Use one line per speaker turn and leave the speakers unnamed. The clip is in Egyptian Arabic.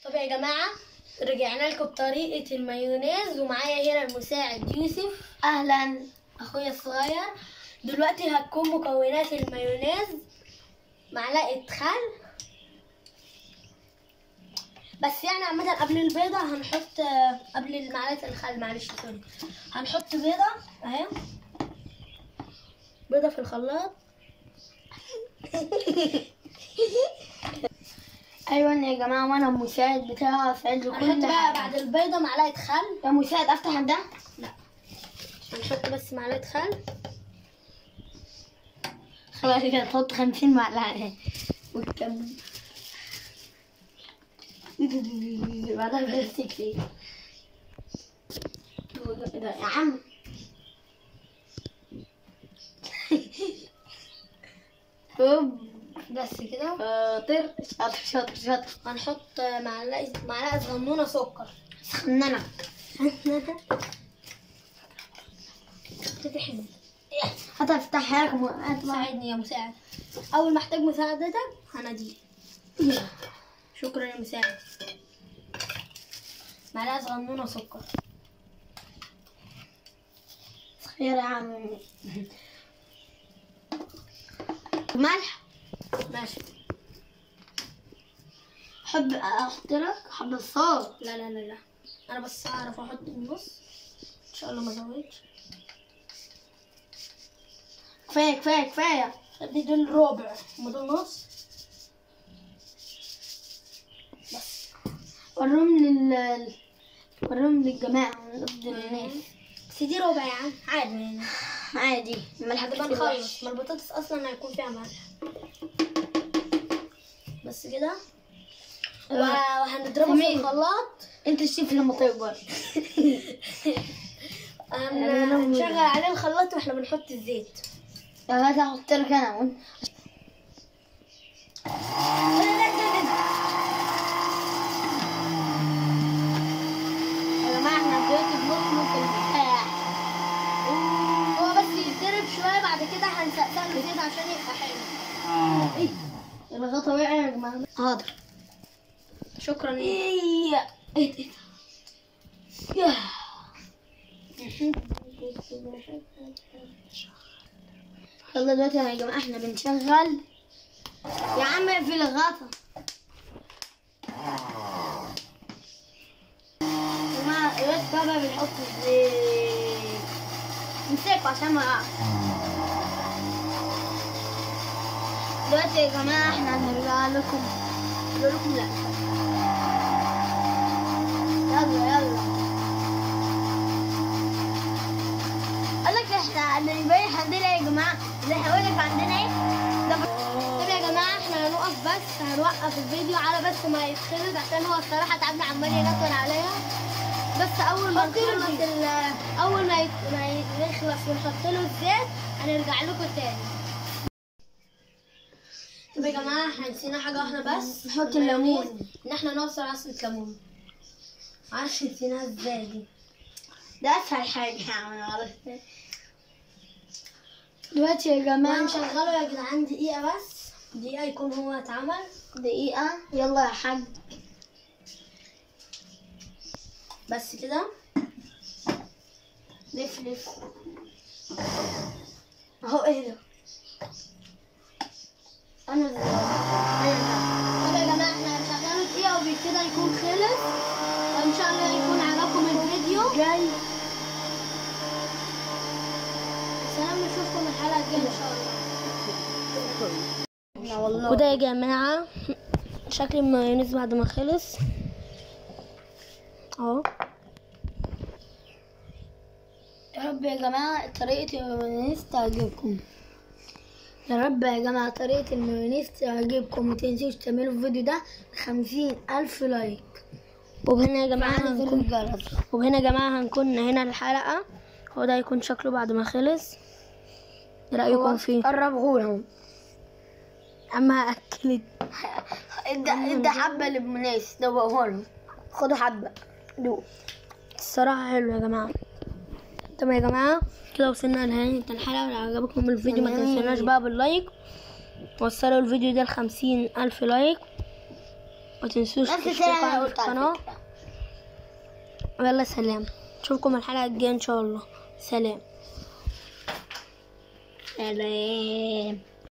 طب يا جماعة رجعنا لكم بطريقة المايونيز ومعايا هنا المساعد يوسف
اهلا
اخويا الصغير دلوقتي هتكون مكونات المايونيز معلقة خل بس يعني عامة قبل البيضة هنحط قبل معلقة الخل معلش سوري هنحط بيضة اهي بيضة في الخلاط
ايوه يا جماعه وانا المساعد بتاعها سعيد
هنحط
كل
بقى
حاجه
بعد البيضة معلقة خل
يا مساعد افتح ده
لا هنحط بس معلقة خل
خلاص كده تحط 50 معلقه وتكمل بعدها بلاستيك فيه يا عم هوب
بس كده
شاطر شاطر شاطر شاطر
هنحط معلقة معلقة صغنونة سكر
سخننا
تتحمل
هتفتحها لك م- هتبقى-
ساعدني يا مساعد أول ما أحتاج مساعدتك هناديك شكرا يا مساعد معلقة صغنونة سكر
خير يا عم ملح
ماشي
حب احط لك حب صوت
لا لا لا لا أنا بس أعرف أحط النص إن شاء الله ما أزودش
كفايه كفايه كفايه
دي دول ربع هما دول نص بس
ورهم لل ورهم للجماعة قصدي للناس
بس دي ربع يا عم عادي يعني
عادي الملح
هتبقى نخلص ما البطاطس أصلا هيكون فيها ملح بس كده و- وهنضربه في
تمام.
الخلاط
انت الشيف لما تكبر
هن- هنشغل عليه الخلاط واحنا بنحط الزيت
يا غدا احط لك انا يا جماعة احنا دلوقتي بنخلط البتاع
هو بس يتضرب شويه بعد كده هنسقسق له زيت عشان يبقى حلو
ايه الغطا وقع يا جماعة
حاضر شكرا
ايه ايه ايه ياه. يلا دلوقتي يا جماعة احنا بنشغل يا عم في الغطا يا جماعة دلوقتي بابا بنحط الزيت نمسكه عشان ما يقعش دلوقتي يا جماعة احنا هنرجع لكم نقول لكم لا يلا يلا قال لك احنا امبارح عندنا يا جماعة اللي هقول لك عندنا ايه ده
طب يا جماعه احنا هنقف بس هنوقف الفيديو على بس ما يتخلص عشان هو الصراحه تعبنا عمال ينطر عليا بس اول ما نخلص ال- اول ما يت- ما يخلص ونحط له الزيت هنرجع لكم تاني طب يا جماعه احنا نسينا حاجه واحده بس
نحط
في المايونيز،
الليمون.
ان احنا نعصر عصره ليمون معرفش نسيناها ازاي دي
ده اسهل حاجة يا عم عرفت دلوقتي يا جماعة
هنشغله يا جدعان دقيقه بس دقيقه يكون هو اتعمل
دقيقة يلا يا حاج
بس كده
لف لف اهو ايه ده انا ده انا
طب يا جماعه احنا هنشغله دقيقه وبكده يكون خلص وان شاء الله يكون عجبكم الفيديو
ده جاي
سلام نشوفكم الحلقه الجايه ان شاء الله
لا والله
وده يا جماعه شكل المايونيز بعد ما خلص اهو
يا رب يا جماعة طريقة المايونيز تعجبكم يا رب يا جماعة طريقة المايونيز تعجبكم متنسوش تعملوا الفيديو ده خمسين ألف لايك
وهنا يا جماعه
فعلا زر
هنكون
الجرس
وهنا يا جماعه هنكون هنا الحلقه هو ده هيكون شكله بعد ما خلص ايه رايكم فيه
قربهولهم
اما اكلت
ادى ادى حبة للناس دوقهولهم خدوا حبة دوق
الصراحة حلو يا جماعة طب يا جماعة كده وصلنا لنهاية الحلقة لو عجبكم الفيديو ما
جميل.
تنسوناش بقى باللايك وصلوا الفيديو ده لخمسين ألف لايك
ما تنسوش
نفس
تشتركوا
الكلام
عندي
اللي
في
قلت على
القناة
فكرة.
ويلا سلام نشوفكم الحلقة الجاية ان شاء الله سلام
سلام